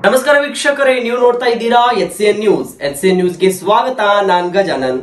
ನಮಸ್ಕಾರ ವೀಕ್ಷಕರೇ ನೀವು ನೋಡ್ತಾ ಇದ್ದೀರಾ H C N news H C N ನ್ಯೂಸ್ಗೆ ಸ್ವಾಗತ ನಾನ್ ಗಜಾನನ್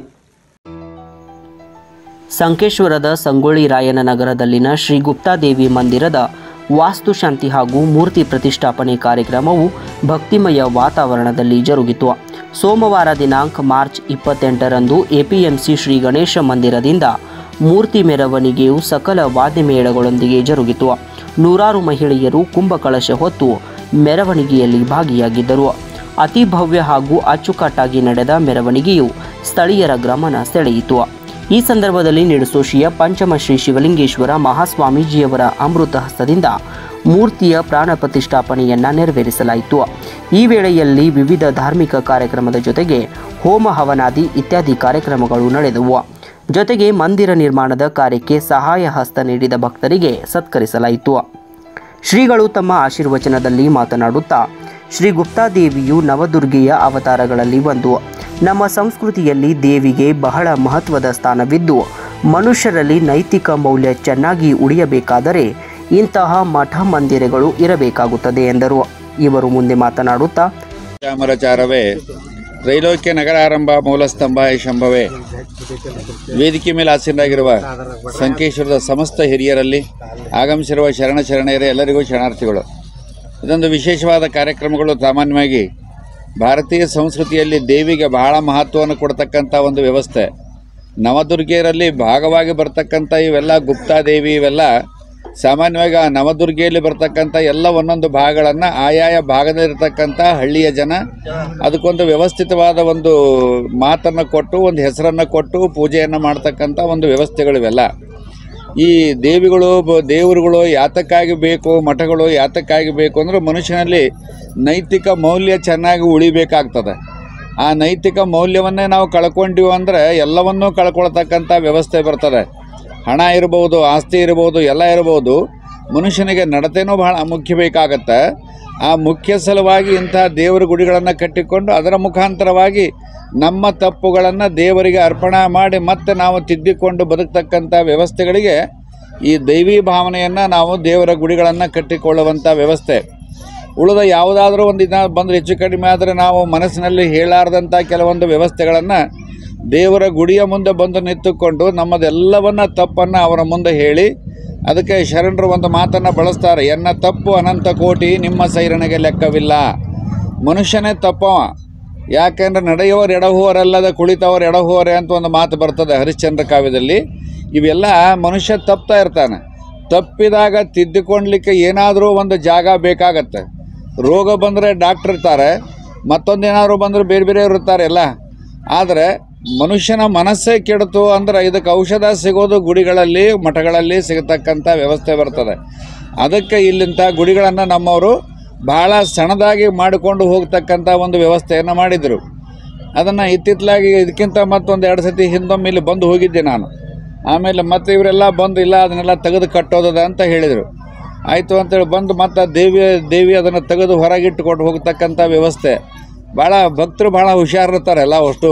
ಸಂಕೇಶ್ವರದ ಸಂಗೊಳ್ಳಿ ರಾಯನ ನಗರದಲ್ಲಿನ ಶ್ರೀ ಗುಪ್ತಾದೇವಿ ಮಂದಿರದ ವಾಸ್ತುಶಾಂತಿ ಹಾಗೂ ಮೂರ್ತಿ ಪ್ರತಿಷ್ಠಾಪನೆ ಕಾರ್ಯಕ್ರಮವು ಭಕ್ತಿಮಯ ವಾತಾವರಣದಲ್ಲಿ ಜರುಗಿತು ಸೋಮವಾರ ದಿನಾಂಕ ಮಾರ್ಚ್ ಇಪ್ಪತ್ತೆಂಟರಂದು ಎಪಿಎಂಸಿ ಶ್ರೀ ಗಣೇಶ ಮಂದಿರದಿಂದ ಮೂರ್ತಿ ಮೆರವಣಿಗೆಯು ಸಕಲ ವಾದ್ಯಮೇಳಗಳೊಂದಿಗೆ ಜರುಗಿತು ನೂರಾರು ಮಹಿಳೆಯರು ಕುಂಭಕಳಶ ಹೊತ್ತು ಮೆರವಣಿಗೆಯಲ್ಲಿ ಭಾಗಿಯಾಗಿದ್ದರು ಅತಿ ಭವ್ಯ ಹಾಗೂ ಅಚ್ಚುಕಟ್ಟಾಗಿ ನಡೆದ ಮೆರವಣಿಗೆಯು ಸ್ಥಳೀಯರ ಗಮನ ಸೆಳೆಯಿತು ಈ ಸಂದರ್ಭದಲ್ಲಿ ನಿಡಸೋಶಿಯ ಪಂಚಮಶ್ರೀ ಶಿವಲಿಂಗೇಶ್ವರ ಮಹಾಸ್ವಾಮೀಜಿಯವರ ಅಮೃತ ಹಸ್ತದಿಂದ ಮೂರ್ತಿಯ ಪ್ರಾಣ ಪ್ರತಿಷ್ಠಾಪನೆಯನ್ನ ನೆರವೇರಿಸಲಾಯಿತು ಈ ವೇಳೆಯಲ್ಲಿ ವಿವಿಧ ಧಾರ್ಮಿಕ ಕಾರ್ಯಕ್ರಮದ ಜೊತೆಗೆ ಹೋಮ ಹವನಾದಿ ಇತ್ಯಾದಿ ಕಾರ್ಯಕ್ರಮಗಳು ನಡೆದವು ಜೊತೆಗೆ ಮಂದಿರ ನಿರ್ಮಾಣದ ಕಾರ್ಯಕ್ಕೆ ಸಹಾಯ ಹಸ್ತ ನೀಡಿದ ಭಕ್ತರಿಗೆ ಸತ್ಕರಿಸಲಾಯಿತು ಶ್ರೀಗಳು ತಮ್ಮ ಆಶೀರ್ವಚನದಲ್ಲಿ ಮಾತನಾಡುತ್ತಾ ಶ್ರೀ ಗುಪ್ತಾದೇವಿಯು ನವದುರ್ಗೆಯ ಅವತಾರಗಳಲ್ಲಿ ಒಂದು ನಮ್ಮ ಸಂಸ್ಕೃತಿಯಲ್ಲಿ ದೇವಿಗೆ ಬಹಳ ಮಹತ್ವದ ಸ್ಥಾನವಿದ್ದು ಮನುಷ್ಯರಲ್ಲಿ ನೈತಿಕ ಮೌಲ್ಯ ಚೆನ್ನಾಗಿ ಉಳಿಯಬೇಕಾದರೆ ಇಂತಹ ಮಠ ಮಂದಿರಗಳು ಇರಬೇಕಾಗುತ್ತದೆ ಎಂದರು ಇವರು ಮುಂದೆ ಮಾತನಾಡುತ್ತಾ ಚಾಮರಚಾರವೇ ತ್ರೈಲೋಕ್ಯ ನಗರಾರಂಭ ಮೂಲಸ್ತಂಭ ಶಂಭವೇ ವೇದಿಕೆ ಮೇಲೆ ಆಸೀನರಾಗಿರುವ ಸಂಕೇಶ್ವರದ ಸಮಸ್ತ ಹಿರಿಯರಲ್ಲಿ ಆಗಮಿಸಿರುವ ಶರಣ ಶರಣೆಯರೇ ಎಲ್ಲರಿಗೂ ಶರಣಾರ್ಥಿಗಳು ಇದೊಂದು ವಿಶೇಷವಾದ ಕಾರ್ಯಕ್ರಮಗಳು ಸಾಮಾನ್ಯವಾಗಿ ಭಾರತೀಯ ಸಂಸ್ಕೃತಿಯಲ್ಲಿ ದೇವಿಗೆ ಬಹಳ ಮಹತ್ವವನ್ನು ಕೊಡ್ತಕ್ಕಂಥ ಒಂದು ವ್ಯವಸ್ಥೆ ನವದುರ್ಗೆಯರಲ್ಲಿ ಭಾಗವಾಗಿ ಬರ್ತಕ್ಕಂಥ ಇವೆಲ್ಲ ಗುಪ್ತಾದೇವಿ ಇವೆಲ್ಲ ಸಾಮಾನ್ಯವಾಗಿ ಆ ನವದುರ್ಗೆಯಲ್ಲಿ ಬರ್ತಕ್ಕಂಥ ಎಲ್ಲ ಒಂದೊಂದು ಭಾಗಗಳನ್ನು ಆಯಾಯ ಭಾಗದಲ್ಲಿರ್ತಕ್ಕಂಥ ಹಳ್ಳಿಯ ಜನ ಅದಕ್ಕೊಂದು ವ್ಯವಸ್ಥಿತವಾದ ಒಂದು ಮಾತನ್ನು ಕೊಟ್ಟು ಒಂದು ಹೆಸರನ್ನು ಕೊಟ್ಟು ಪೂಜೆಯನ್ನು ಮಾಡ್ತಕ್ಕಂಥ ಒಂದು ವ್ಯವಸ್ಥೆಗಳಿವೆಲ್ಲ ಈ ದೇವಿಗಳು ಬ- ದೇವರುಗಳು ಯಾತಕ್ಕಾಗಿ ಬೇಕು ಮಠಗಳು ಯಾತಕ್ಕಾಗಿ ಬೇಕು ಅಂದರೆ ಮನುಷ್ಯನಲ್ಲಿ ನೈತಿಕ ಮೌಲ್ಯ ಚೆನ್ನಾಗಿ ಉಳಿಬೇಕಾಗ್ತದೆ ಆ ನೈತಿಕ ಮೌಲ್ಯವನ್ನೇ ನಾವು ಕಳ್ಕೊಂಡಿವಿ ಅಂದರೆ ಎಲ್ಲವನ್ನೂ ಕಳ್ಕೊಳ್ತಕ್ಕಂಥ ವ್ಯವಸ್ಥೆ ಬರ್ತದೆ ಹಣ ಇರ್ಬೋದು ಆಸ್ತಿ ಇರ್ಬೋದು ಎಲ್ಲ ಇರ್ಬೋದು ಮನುಷ್ಯನಿಗೆ ನಡತೆನೂ ಬಹಳ ಮುಖ್ಯ ಬೇಕಾಗತ್ತೆ ಆ ಮುಖ್ಯ ಸಲುವಾಗಿ ಇಂಥ ದೇವರ ಗುಡಿಗಳನ್ನು ಕಟ್ಟಿಕೊಂಡು ಅದರ ಮುಖಾಂತರವಾಗಿ ನಮ್ಮ ತಪ್ಪುಗಳನ್ನು ದೇವರಿಗೆ ಅರ್ಪಣೆ ಮಾಡಿ ಮತ್ತೆ ನಾವು ತಿದ್ದಿಕೊಂಡು ಬದುಕ್ತಕ್ಕಂಥ ವ್ಯವಸ್ಥೆಗಳಿಗೆ ಈ ದೈವಿ ಭಾವನೆಯನ್ನು ನಾವು ದೇವರ ಗುಡಿಗಳನ್ನು ಕಟ್ಟಿಕೊಳ್ಳುವಂಥ ವ್ಯವಸ್ಥೆ ಉಳಿದ ಯಾವುದಾದ್ರೂ ಒಂದು ದಿನ ಬಂದರೆ ಹೆಚ್ಚು ಕಡಿಮೆ ಆದರೆ ನಾವು ಮನಸ್ಸಿನಲ್ಲಿ ಹೇಳಾರ್ದಂಥ ಕೆಲವೊಂದು ವ್ಯವಸ್ಥೆಗಳನ್ನು ದೇವರ ಗುಡಿಯ ಮುಂದೆ ಬಂದು ನಿಂತುಕೊಂಡು ನಮ್ಮದೆಲ್ಲವನ್ನ ತಪ್ಪನ್ನು ಅವರ ಮುಂದೆ ಹೇಳಿ ಅದಕ್ಕೆ ಶರಣರು ಒಂದು ಮಾತನ್ನು ಬಳಸ್ತಾರೆ ಎನ್ನ ತಪ್ಪು ಅನಂತ ಕೋಟಿ ನಿಮ್ಮ ಸೈರಣೆಗೆ ಲೆಕ್ಕವಿಲ್ಲ ಮನುಷ್ಯನೇ ತಪ್ಪವ ಯಾಕೆಂದ್ರೆ ನಡೆಯುವವರು ಎಡಹುವರಲ್ಲದ ಕುಳಿತವರು ಎಡಹುವರೆ ಅಂತ ಒಂದು ಮಾತು ಬರ್ತದೆ ಹರಿಶ್ಚಂದ್ರ ಕಾವ್ಯದಲ್ಲಿ ಇವೆಲ್ಲ ಮನುಷ್ಯ ತಪ್ತಾ ಇರ್ತಾನೆ ತಪ್ಪಿದಾಗ ತಿದ್ದುಕೊಳ್ಲಿಕ್ಕೆ ಏನಾದರೂ ಒಂದು ಜಾಗ ಬೇಕಾಗತ್ತೆ ರೋಗ ಬಂದರೆ ಡಾಕ್ಟ್ರ್ ಇರ್ತಾರೆ ಮತ್ತೊಂದು ಏನಾದರೂ ಬಂದರೆ ಬೇರೆ ಬೇರೆಯವ್ರು ಇರ್ತಾರೆ ಎಲ್ಲ ಆದರೆ ಮನುಷ್ಯನ ಮನಸ್ಸೇ ಕೆಡ್ತು ಅಂದ್ರೆ ಇದಕ್ಕೆ ಔಷಧ ಸಿಗೋದು ಗುಡಿಗಳಲ್ಲಿ ಮಠಗಳಲ್ಲಿ ಸಿಗತಕ್ಕಂಥ ವ್ಯವಸ್ಥೆ ಬರ್ತದೆ ಅದಕ್ಕೆ ಇಲ್ಲಿಂಥ ಗುಡಿಗಳನ್ನು ನಮ್ಮವರು ಬಹಳ ಸಣ್ಣದಾಗಿ ಮಾಡಿಕೊಂಡು ಹೋಗ್ತಕ್ಕಂಥ ಒಂದು ವ್ಯವಸ್ಥೆಯನ್ನು ಮಾಡಿದರು ಅದನ್ನು ಇತ್ತಿತ್ತಲಾಗಿ ಇದಕ್ಕಿಂತ ಮತ್ತೊಂದು ಎರಡು ಸತಿ ಹಿಂದೊಮ್ಮೆ ಇಲ್ಲಿ ಬಂದು ಹೋಗಿದ್ದೆ ನಾನು ಆಮೇಲೆ ಮತ್ತೆ ಇವರೆಲ್ಲ ಬಂದು ಇಲ್ಲ ಅದನ್ನೆಲ್ಲ ತೆಗೆದು ಕಟ್ಟೋದದ ಅಂತ ಹೇಳಿದರು ಆಯಿತು ಅಂತೇಳಿ ಬಂದು ಮತ್ತೆ ದೇವಿ ದೇವಿ ಅದನ್ನು ತೆಗೆದು ಹೊರಗಿಟ್ಟುಕೊಂಡು ಹೋಗ್ತಕ್ಕಂಥ ವ್ಯವಸ್ಥೆ ಭಾಳ ಭಕ್ತರು ಭಾಳ ಹುಷಾರಿರ್ತಾರೆ ಎಲ್ಲ ಅಷ್ಟು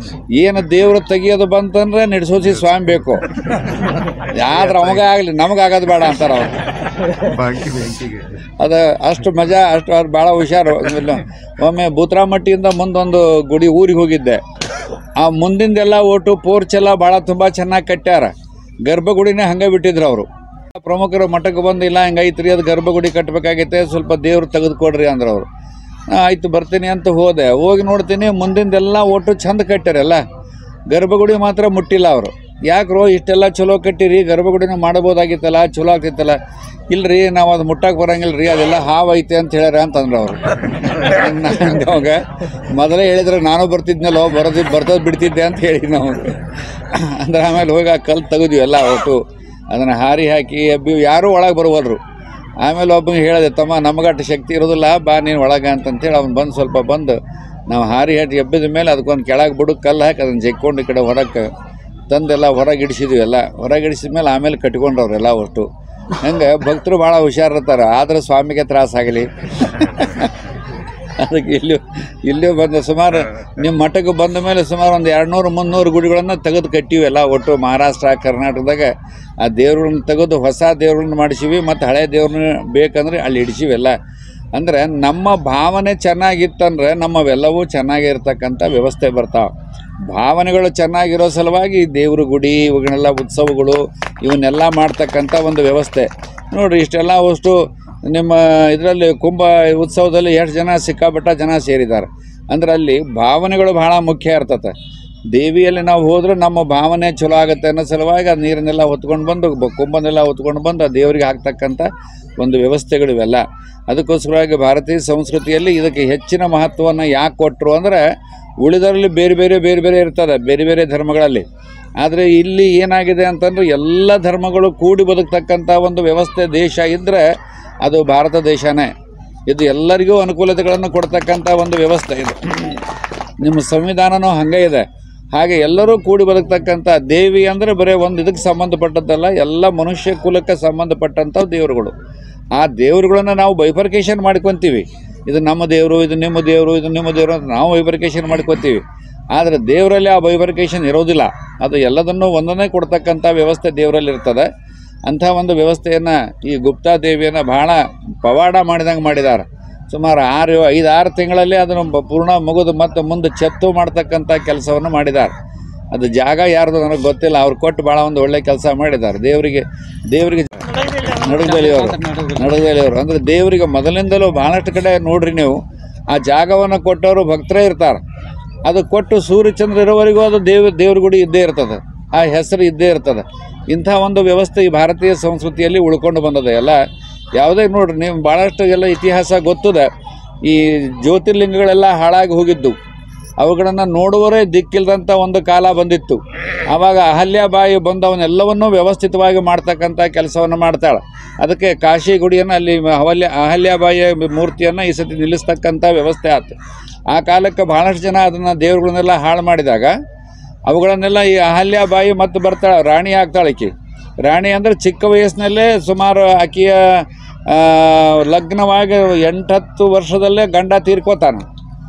ಏನು ದೇವರು ತೆಗಿಯೋದು ಬಂತಂದ್ರೆ ನಡೆಸೋಸಿ ಸ್ವಾಮಿ ಬೇಕು ಆದ್ರೆ ಅವಾಗ ಆಗಲಿ ನಮಗಾಗೋದು ಬೇಡ ಅಂತಾರೆ ಅವ್ರು ಅದು ಅಷ್ಟು ಮಜಾ ಅಷ್ಟು ಅವ್ರು ಭಾಳ ಹುಷಾರು ಆಮೇಲೆ ಒಮ್ಮೆ ಭೂತ್ರಾಮಟ್ಟಿಯಿಂದ ಮುಂದೊಂದು ಗುಡಿ ಊರಿಗೆ ಹೋಗಿದ್ದೆ ಆ ಮುಂದಿಂದೆಲ್ಲ ಒಟ್ಟು ಪೋರ್ಚ್ ಎಲ್ಲ ಭಾಳ ತುಂಬ ಚೆನ್ನಾಗಿ ಕಟ್ಟ್ಯಾರ ಗರ್ಭಗುಡಿನೇ ಹಂಗೆ ಬಿಟ್ಟಿದ್ರು ಅವರು ಪ್ರಮುಖರು ಮಠಕ್ಕೆ ಬಂದು ಇಲ್ಲ ಹಿಂಗೈತ್ರಿ ಅದು ಗರ್ಭಗುಡಿ ಕಟ್ಟಬೇಕಾಗೈತೆ ಸ್ವಲ್ಪ ದೇವ್ರು ತೆಗೆದುಕೊಡ್ರಿ ಅಂದ್ರೆ ಅವರು ಆಯಿತು ಬರ್ತೀನಿ ಅಂತ ಹೋದೆ ಹೋಗಿ ನೋಡ್ತೀನಿ ಮುಂದಿಂದೆಲ್ಲ ಒಟ್ಟು ಚಂದ ಕಟ್ಟ್ಯಾರೆಲ್ಲ ಗರ್ಭಗುಡಿ ಮಾತ್ರ ಮುಟ್ಟಿಲ್ಲ ಅವರು ಯಾಕ್ರೋ ಇಷ್ಟೆಲ್ಲ ಚಲೋ ಕಟ್ಟಿರಿ ಗರ್ಭಗುಡಿನ ಮಾಡ್ಬೋದಾಗಿತ್ತಲ್ಲ ಚಲೋ ಆಗ್ತಿತ್ತಲ್ಲ ಇಲ್ರಿ ನಾವು ಅದು ಮುಟ್ಟಕ್ಕೆ ಬರಂಗಿಲ್ಲ ರೀ ಅದೆಲ್ಲ ಹಾವು ಐತೆ ಅಂತ ಹೇಳ್ಯಾರ ಅಂತಂದ್ರೆ ಅವರು ಅವಾಗ ಮೊದಲೇ ಹೇಳಿದ್ರೆ ನಾನು ಬರ್ತಿದ್ನಲ್ಲೋ ಬರೋದು ಬರ್ತದ್ ಬಿಡ್ತಿದ್ದೆ ಅಂತ ಹೇಳಿ ನಾವು ಅಂದ್ರೆ ಆಮೇಲೆ ಹೋಗಿ ಆ ಕಲ್ಲು ತೆಗೆದ್ವಿ ಎಲ್ಲ ಒಟ್ಟು ಅದನ್ನು ಹಾರಿ ಹಾಕಿ ಎಬ್ಬಿ ಯಾರೂ ಒಳಗೆ ಬರ್ಬೋದ್ರು ಆಮೇಲೆ ಒಬ್ಬನಿಗೆ ಹೇಳಿದೆ ತಮ್ಮ ನಮಗಟ್ಟು ಶಕ್ತಿ ಇರೋದಿಲ್ಲ ಬಾ ನೀನು ಒಳಗೆ ಅಂತಂತೇಳಿ ಅವ್ನು ಬಂದು ಸ್ವಲ್ಪ ಬಂದು ನಾವು ಹಾರಿ ಹಾಕಿ ಎಬ್ಬಿದ ಮೇಲೆ ಅದಕ್ಕೊಂದು ಕೆಳಗೆ ಬಿಡು ಕಲ್ಲು ಹಾಕಿ ಅದನ್ನು ಜಕ್ಕೊಂಡು ಈ ಕಡೆ ಹೊರಕ್ಕೆ ತಂದೆಲ್ಲ ಹೊರಗೆ ಇಡಿಸಿದ್ವಿ ಎಲ್ಲ ಹೊರಗೆ ಇಡಿಸಿದ ಮೇಲೆ ಆಮೇಲೆ ಕಟ್ಕೊಂಡ್ರವ್ರೆಲ್ಲ ಅಷ್ಟು ಹಂಗೆ ಭಕ್ತರು ಭಾಳ ಹುಷಾರಿರ್ತಾರೆ ಆದ್ರೆ ಸ್ವಾಮಿಗೆ ತ್ರಾಸಾಗಲಿ ಅದಕ್ಕೆ ಇಲ್ಲಿ ಇಲ್ಲೂ ಬಂದು ಸುಮಾರು ನಿಮ್ಮ ಮಠಕ್ಕೆ ಬಂದ ಮೇಲೆ ಸುಮಾರು ಒಂದು ಎರಡು ನೂರು ಮುನ್ನೂರು ಗುಡಿಗಳನ್ನು ತೆಗೆದು ಕಟ್ಟಿವಿ ಎಲ್ಲ ಒಟ್ಟು ಮಹಾರಾಷ್ಟ್ರ ಕರ್ನಾಟಕದಾಗ ಆ ದೇವ್ರನ್ನ ತೆಗೆದು ಹೊಸ ದೇವ್ರನ್ನ ಮಾಡಿಸಿವಿ ಮತ್ತು ಹಳೆ ದೇವ್ರನ್ನ ಬೇಕಂದ್ರೆ ಅಲ್ಲಿ ಇಡಿಸಿವಿ ಎಲ್ಲ ಅಂದರೆ ನಮ್ಮ ಭಾವನೆ ಚೆನ್ನಾಗಿತ್ತಂದ್ರೆ ನಮ್ಮವೆಲ್ಲವೂ ಚೆನ್ನಾಗಿರ್ತಕ್ಕಂಥ ವ್ಯವಸ್ಥೆ ಬರ್ತಾವೆ ಭಾವನೆಗಳು ಚೆನ್ನಾಗಿರೋ ಸಲುವಾಗಿ ದೇವ್ರ ಗುಡಿ ಇವುಗಳೆಲ್ಲ ಉತ್ಸವಗಳು ಇವನ್ನೆಲ್ಲ ಮಾಡ್ತಕ್ಕಂಥ ಒಂದು ವ್ಯವಸ್ಥೆ ನೋಡಿರಿ ಇಷ್ಟೆಲ್ಲ ಅಷ್ಟು ನಿಮ್ಮ ಇದರಲ್ಲಿ ಕುಂಭ ಉತ್ಸವದಲ್ಲಿ ಎಷ್ಟು ಜನ ಸಿಕ್ಕಾಪಟ್ಟ ಜನ ಸೇರಿದ್ದಾರೆ ಅಂದ್ರೆ ಅಲ್ಲಿ ಭಾವನೆಗಳು ಬಹಳ ಮುಖ್ಯ ಇರ್ತದೆ ದೇವಿಯಲ್ಲಿ ನಾವು ಹೋದ್ರೆ ನಮ್ಮ ಭಾವನೆ ಚಲೋ ಆಗುತ್ತೆ ಅನ್ನೋ ಸಲುವಾಗಿ ಆ ನೀರನ್ನೆಲ್ಲ ಹೊತ್ಕೊಂಡು ಬಂದು ಬ- ಕುಂಭನೆಲ್ಲ ಹೊತ್ಕೊಂಡು ಬಂದು ಆ ದೇವರಿಗೆ ಹಾಕ್ತಕ್ಕಂಥ ಒಂದು ವ್ಯವಸ್ಥೆಗಳು ಇವೆಲ್ಲ ಅದಕ್ಕೋಸ್ಕರವಾಗಿ ಭಾರತೀಯ ಸಂಸ್ಕೃತಿಯಲ್ಲಿ ಇದಕ್ಕೆ ಹೆಚ್ಚಿನ ಮಹತ್ವವನ್ನು ಯಾಕೆ ಕೊಟ್ಟರು ಅಂದರೆ ಉಳಿದರಲ್ಲಿ ಬೇರೆ ಬೇರೆ ಬೇರೆ ಬೇರೆ ಇರ್ತದೆ ಬೇರೆ ಬೇರೆ ಧರ್ಮಗಳಲ್ಲಿ ಆದರೆ ಇಲ್ಲಿ ಏನಾಗಿದೆ ಅಂತಂದ್ರೆ ಎಲ್ಲ ಧರ್ಮಗಳು ಕೂಡಿ ಬದುಕ್ತಕ್ಕಂಥ ಒಂದು ವ್ಯವಸ್ಥೆ ದೇಶ ಇದ್ದರೆ ಅದು ಭಾರತ ದೇಶನೇ ಇದು ಎಲ್ಲರಿಗೂ ಅನುಕೂಲತೆಗಳನ್ನು ಕೊಡ್ತಕ್ಕಂಥ ಒಂದು ವ್ಯವಸ್ಥೆ ಇದು ನಿಮ್ಮ ಸಂವಿಧಾನನೂ ಹಾಗೆ ಇದೆ ಹಾಗೆ ಎಲ್ಲರೂ ಕೂಡಿ ಬದುಕ್ತಕ್ಕಂಥ ದೇವಿ ಅಂದರೆ ಬರೀ ಒಂದು ಇದಕ್ಕೆ ಸಂಬಂಧಪಟ್ಟದ್ದಲ್ಲ ಎಲ್ಲ ಮನುಷ್ಯ ಕುಲಕ್ಕೆ ಸಂಬಂಧಪಟ್ಟಂಥ ದೇವರುಗಳು ಆ ದೇವರುಗಳನ್ನು ನಾವು ಬೈಫರ್ಕೇಷನ್ ಮಾಡ್ಕೊತೀವಿ ಇದು ನಮ್ಮ ದೇವರು ಇದು ನಿಮ್ಮ ದೇವರು ಇದು ನಿಮ್ಮ ದೇವರು ಅಂತ ನಾವು ಬೈಫರ್ಕೇಷನ್ ಮಾಡ್ಕೊತೀವಿ ಆದರೆ ದೇವರಲ್ಲಿ ಆ ಬೈಫರ್ಕೇಷನ್ ಇರೋದಿಲ್ಲ ಅದು ಎಲ್ಲದನ್ನೂ ಒಂದನ್ನೇ ಕೊಡ್ತಕ್ಕಂಥ ವ್ಯವಸ್ಥೆ ದೇವರಲ್ಲಿ ಇರ್ತದೆ ಅಂಥ ಒಂದು ವ್ಯವಸ್ಥೆಯನ್ನು ಈ ಗುಪ್ತಾ ದೇವಿಯನ್ನು ಬಹಳ ಪವಾಡ ಮಾಡಿದಂಗೆ ಮಾಡಿದ್ದಾರೆ ಸುಮಾರು ಆರು ಐದು ಆರು ತಿಂಗಳಲ್ಲಿ ಅದನ್ನು ಬ- ಪೂರ್ಣ ಮುಗಿದು ಮತ್ತು ಮುಂದೆ ಚೆತ್ತು ಮಾಡ್ತಕ್ಕಂಥ ಕೆಲಸವನ್ನು ಮಾಡಿದ್ದಾರೆ ಅದು ಜಾಗ ಯಾರ್ದು ನನಗೆ ಗೊತ್ತಿಲ್ಲ ಅವ್ರು ಕೊಟ್ಟು ಭಾಳ ಒಂದು ಒಳ್ಳೆ ಕೆಲಸ ಮಾಡಿದ್ದಾರೆ ದೇವರಿಗೆ ದೇವರಿಗೆ ನಡುಗಲಿಯವರು ನಡುಗಲಿಯವರು ಅಂದರೆ ದೇವರಿಗೆ ಮೊದಲಿಂದಲೂ ಭಾಳಷ್ಟು ಕಡೆ ನೋಡ್ರಿ ನೀವು ಆ ಜಾಗವನ್ನು ಕೊಟ್ಟವರು ಭಕ್ತರೇ ಇರ್ತಾರೆ ಅದು ಕೊಟ್ಟು ಸೂರ್ಯಚಂದ್ರ ಇರೋವರೆಗೂ ಅದು ದೇವ ದೇವ್ರ ಗುಡಿ ಇದ್ದೇ ಇರ್ತದೆ ಆ ಹೆಸರು ಇದ್ದೇ ಇರ್ತದೆ ಇಂಥ ಒಂದು ವ್ಯವಸ್ಥೆ ಈ ಭಾರತೀಯ ಸಂಸ್ಕೃತಿಯಲ್ಲಿ ಉಳ್ಕೊಂಡು ಬಂದದೆ ಎಲ್ಲ ಯಾವುದೇ ನೋಡ್ರಿ ನೀವು ಭಾಳಷ್ಟು ಎಲ್ಲ ಇತಿಹಾಸ ಗೊತ್ತದೆ ಈ ಜ್ಯೋತಿರ್ಲಿಂಗಗಳೆಲ್ಲ ಹಾಳಾಗಿ ಹೋಗಿದ್ದು ಅವುಗಳನ್ನು ನೋಡುವರೇ ದಿಕ್ಕಿಲ್ದಂಥ ಒಂದು ಕಾಲ ಬಂದಿತ್ತು ಆವಾಗ ಅಹಲ್ಯಾಬಾಯಿ ಬಂದು ಅವನ್ನೆಲ್ಲವನ್ನೂ ವ್ಯವಸ್ಥಿತವಾಗಿ ಮಾಡ್ತಕ್ಕಂಥ ಕೆಲಸವನ್ನು ಮಾಡ್ತಾಳೆ ಅದಕ್ಕೆ ಕಾಶಿ ಗುಡಿಯನ್ನು ಅಲ್ಲಿ ಅಹಲ್ಯ ಅಹಲ್ಯಾಬಾಯಿಯ ಮೂರ್ತಿಯನ್ನು ಈ ಸತಿ ನಿಲ್ಲಿಸ್ತಕ್ಕಂಥ ವ್ಯವಸ್ಥೆ ಆಯ್ತು ಆ ಕಾಲಕ್ಕೆ ಭಾಳಷ್ಟು ಜನ ಅದನ್ನು ದೇವ್ರುಗಳನ್ನೆಲ್ಲ ಹಾಳು ಮಾಡಿದಾಗ ಅವುಗಳನ್ನೆಲ್ಲ ಈ ಅಹಲ್ಯಾಬಾಯಿ ಮತ್ತೆ ಬರ್ತಾಳೆ ರಾಣಿ ಆಗ್ತಾಳೆ ಆಕಿ ರಾಣಿ ಅಂದರೆ ಚಿಕ್ಕ ವಯಸ್ಸಿನಲ್ಲೇ ಸುಮಾರು ಆಕೆಯ ಆ, ಲಗ್ನವಾಗಿ ಎಂಟತ್ತು ವರ್ಷದಲ್ಲೇ ಗಂಡ ತೀರ್ಕೋತಾನೆ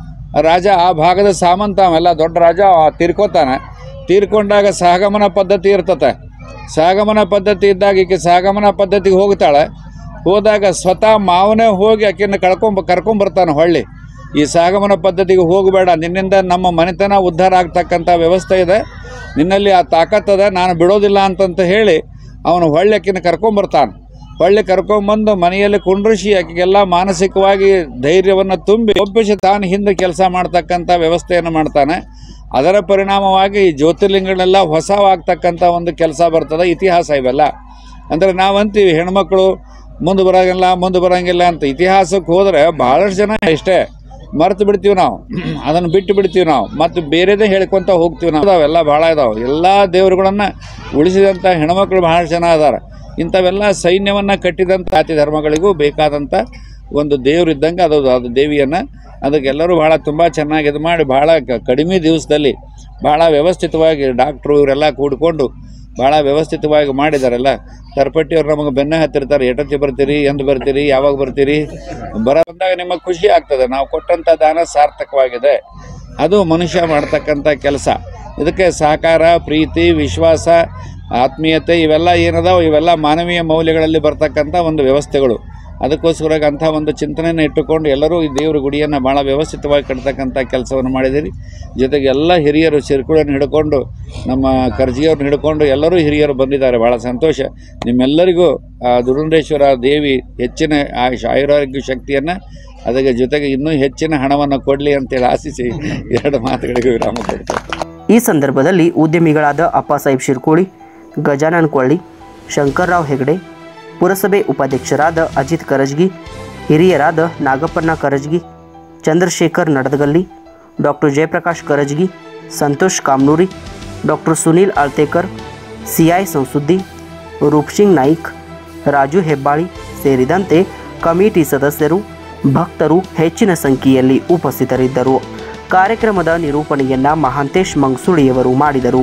ರಾಜ ಆ ಭಾಗದ ಸಾಮಂತ ಅವೆಲ್ಲ ದೊಡ್ಡ ರಾಜ ಆ ತೀರ್ಕೋತಾನೆ ತೀರ್ಕೊಂಡಾಗ ಸಹಗಮನ ಪದ್ಧತಿ ಇರ್ತತೆ ಸಹಗಮನ ಪದ್ಧತಿ ಇದ್ದಾಗ ಈಕೆ ಸಹಗಮನ ಪದ್ಧತಿಗೆ ಹೋಗ್ತಾಳೆ ಹೋದಾಗ ಸ್ವತಃ ಮಾವನೇ ಹೋಗಿ ಆಕೆಯನ್ನು ಕಳ್ಕೊಂಬ ಕರ್ಕೊಂಬರ್ತಾನೆ ಹೊಳ್ಳಿ ಈ ಸಹಗಮನ ಪದ್ಧತಿಗೆ ಹೋಗಬೇಡ ನಿನ್ನಿಂದ ನಮ್ಮ ಮನೆತನ ಉದ್ಧಾರ ಆಗ್ತಕ್ಕಂಥ ವ್ಯವಸ್ಥೆ ಇದೆ ನಿನ್ನಲ್ಲಿ ಆ ತಾಕತ್ತದ ನಾನು ಬಿಡೋದಿಲ್ಲ ಅಂತಂತ ಹೇಳಿ ಅವನು ಹೊಳ್ಳಿ ಆಕೆನ ಕರ್ಕೊಂಬರ್ತಾನೆ ಹೊಳ್ಳಿ ಕರ್ಕೊಂಬಂದು ಮನೆಯಲ್ಲಿ ಕುಂಡ್ರಿಸಿ ಆಕೆಗೆಲ್ಲ ಮಾನಸಿಕವಾಗಿ ಧೈರ್ಯವನ್ನು ತುಂಬಿ ಒಪ್ಪಿಸಿ ತಾನು ಹಿಂದೆ ಕೆಲಸ ಮಾಡ್ತಕ್ಕಂಥ ವ್ಯವಸ್ಥೆಯನ್ನು ಮಾಡ್ತಾನೆ ಅದರ ಪರಿಣಾಮವಾಗಿ ಈ ಜ್ಯೋತಿರ್ಲಿಂಗಗಳೆಲ್ಲ ಹೊಸವಾಗ್ತಕ್ಕಂಥ ಒಂದು ಕೆಲಸ ಬರ್ತದೆ ಇತಿಹಾಸ ಇವೆಲ್ಲ ಅಂದರೆ ನಾವಂತೀವಿ ಹೆಣ್ಮಕ್ಳು ಮುಂದೆ ಬರೋಂಗಿಲ್ಲ ಮುಂದೆ ಬರೋಂಗಿಲ್ಲ ಅಂತ ಇತಿಹಾಸಕ್ಕೆ ಹೋದರೆ ಭಾಳಷ್ಟು ಜನ ಇಷ್ಟೇ ಮರೆತು ಬಿಡ್ತೀವಿ ನಾವು ಅದನ್ನು ಬಿಟ್ಟು ಬಿಡ್ತೀವಿ ನಾವು ಮತ್ತು ಬೇರೆದೇ ಹೇಳ್ಕೊತ ಹೋಗ್ತೀವಿ ನಾವು ಅವೆಲ್ಲ ಭಾಳ ಇದಾವೆ ಎಲ್ಲ ದೇವರುಗಳನ್ನು ಉಳಿಸಿದಂಥ ಹೆಣ್ಮಕ್ಳು ಭಾಳಷ್ಟು ಜನ ಅದಾರ ಇಂಥವೆಲ್ಲ ಸೈನ್ಯವನ್ನು ಕಟ್ಟಿದಂಥ ಜಾತಿ ಧರ್ಮಗಳಿಗೂ ಬೇಕಾದಂಥ ಒಂದು ದೇವ್ರು ಇದ್ದಂಗೆ ಅದು ಅದು ದೇವಿಯನ್ನು ಅದಕ್ಕೆಲ್ಲರೂ ಭಾಳ ತುಂಬ ಚೆನ್ನಾಗಿ ಇದು ಮಾಡಿ ಭಾಳ ಕ- ಕಡಿಮೆ ದಿವಸದಲ್ಲಿ ಭಾಳ ವ್ಯವಸ್ಥಿತವಾಗಿ ಡಾಕ್ಟ್ರು ಇವರೆಲ್ಲ ಕೂಡಿಕೊಂಡು ಭಾಳ ವ್ಯವಸ್ಥಿತವಾಗಿ ಮಾಡಿದಾರೆಲ್ಲ ತರ್ಪಟ್ಟಿಯವ್ರು ನಮಗೆ ಬೆನ್ನ ಹತ್ತಿರ್ತಾರೆ ಎಟತ್ತಿ ಬರ್ತೀರಿ ಎಂದು ಬರ್ತೀರಿ ಯಾವಾಗ ಬರ್ತೀರಿ ಬರ ಬಂದಾಗ ನಿಮಗೆ ಖುಷಿ ಆಗ್ತದೆ ನಾವು ಕೊಟ್ಟಂಥ ದಾನ ಸಾರ್ಥಕವಾಗಿದೆ ಅದು ಮನುಷ್ಯ ಮಾಡ್ತಕ್ಕಂಥ ಕೆಲಸ ಇದಕ್ಕೆ ಸಹಕಾರ ಪ್ರೀತಿ ವಿಶ್ವಾಸ ಆತ್ಮೀಯತೆ ಇವೆಲ್ಲ ಏನದಾವ ಇವೆಲ್ಲ ಮಾನವೀಯ ಮೌಲ್ಯಗಳಲ್ಲಿ ಬರ್ತಕ್ಕಂಥ ಒಂದು ವ್ಯವಸ್ಥೆಗಳು ಅದಕ್ಕೋಸ್ಕರವಾಗಿ ಅಂಥ ಒಂದು ಚಿಂತನೆಯನ್ನು ಇಟ್ಟುಕೊಂಡು ಎಲ್ಲರೂ ಈ ದೇವ್ರ ಗುಡಿಯನ್ನು ಭಾಳ ವ್ಯವಸ್ಥಿತವಾಗಿ ಕಟ್ತಕ್ಕಂಥ ಕೆಲಸವನ್ನು ಮಾಡಿದಿರಿ ಜೊತೆಗೆ ಎಲ್ಲ ಹಿರಿಯರು ಸಿರ್ಕುಳನ್ನು ಹಿಡ್ಕೊಂಡು ನಮ್ಮ ಕರ್ಜಿಯವ್ರನ್ನ ಹಿಡ್ಕೊಂಡು ಎಲ್ಲರೂ ಹಿರಿಯರು ಬಂದಿದ್ದಾರೆ ಭಾಳ ಸಂತೋಷ ನಿಮ್ಮೆಲ್ಲರಿಗೂ ಆ ದುರುಂಡೇಶ್ವರ ದೇವಿ ಹೆಚ್ಚಿನ ಆಯುಷ್ ಆಯುರಾರೋಗ್ಯ ಶಕ್ತಿಯನ್ನು ಅದಕ್ಕೆ ಜೊತೆಗೆ ಇನ್ನೂ ಹೆಚ್ಚಿನ ಹಣವನ್ನು ಕೊಡಲಿ ಅಂತೇಳಿ ಆಶಿಸಿ ಎರಡು ಮಾತುಗಳಿಗೆ ವಿರಾಮ ಕೊಡ್ತೇನೆ ಈ ಸಂದರ್ಭದಲ್ಲಿ ಉದ್ಯಮಿಗಳಾದ ಅಪ್ಪಾಸಾಹೇಬ್ ಶಿರ್ಕೋಳಿ ಗಜಾನನ್ ಕೊಳ್ಳಿ ಶಂಕರ್ರಾವ್ ಹೆಗಡೆ ಪುರಸಭೆ ಉಪಾಧ್ಯಕ್ಷರಾದ ಅಜಿತ್ ಕರಜ್ಗಿ ಹಿರಿಯರಾದ Nagappanna Karajgi Chandrashekhar Nadadagalli doctor Jayaprakash Karajgi Santosh Kamnuri doctor Sunil Altekar CI ಸಂಸುದ್ದಿ ರೂಪ್ಸಿಂಗ್ ನಾಯ್ಕ್ ರಾಜು ಹೆಬ್ಬಾಳಿ ಸೇರಿದಂತೆ ಕಮಿಟಿ ಸದಸ್ಯರು ಭಕ್ತರು ಹೆಚ್ಚಿನ ಸಂಖ್ಯೆಯಲ್ಲಿ ಉಪಸ್ಥಿತರಿದ್ದರು ಕಾರ್ಯಕ್ರಮದ ನಿರೂಪಣೆಯನ್ನ ಮಹಾಂತೇಶ್ ಮಂಗ್ಸುಳಿಯವರು ಮಾಡಿದರು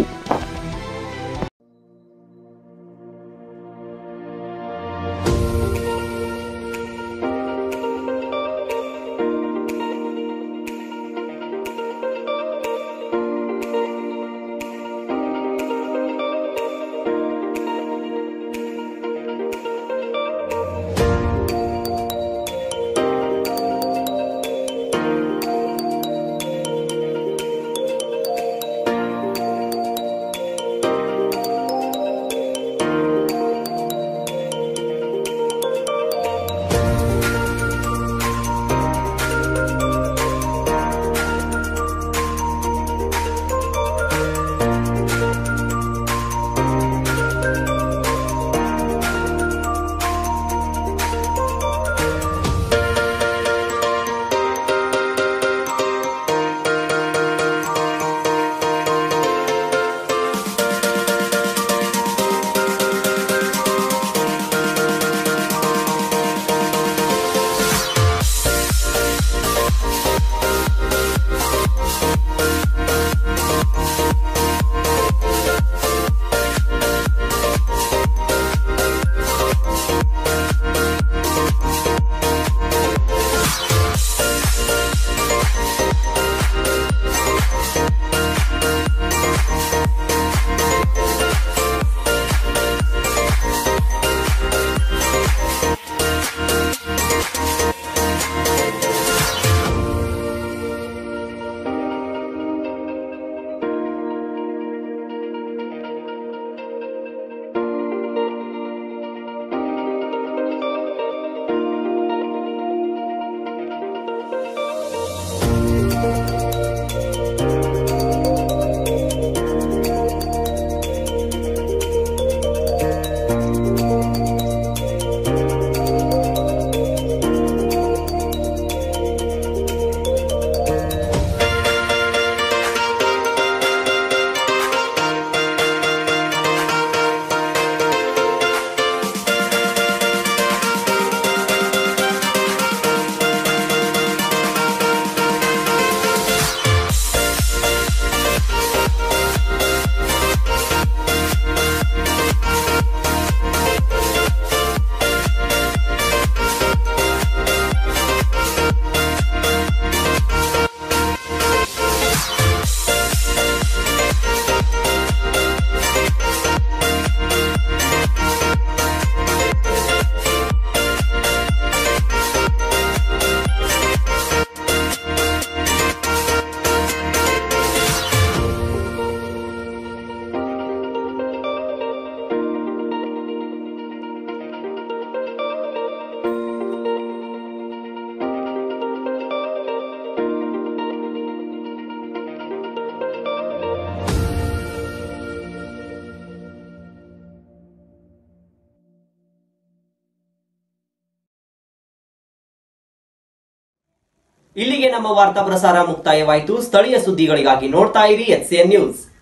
ಇಲ್ಲಿಗೆ ನಮ್ಮ ವಾರ್ತಾ ಪ್ರಸಾರ ಮುಕ್ತಾಯವಾಯಿತು ಸ್ಥಳೀಯ ಸುದ್ದಿಗಳಿಗಾಗಿ ನೋಡ್ತಾ ಇರಿ ಎಚ್ ನ್ಯೂಸ್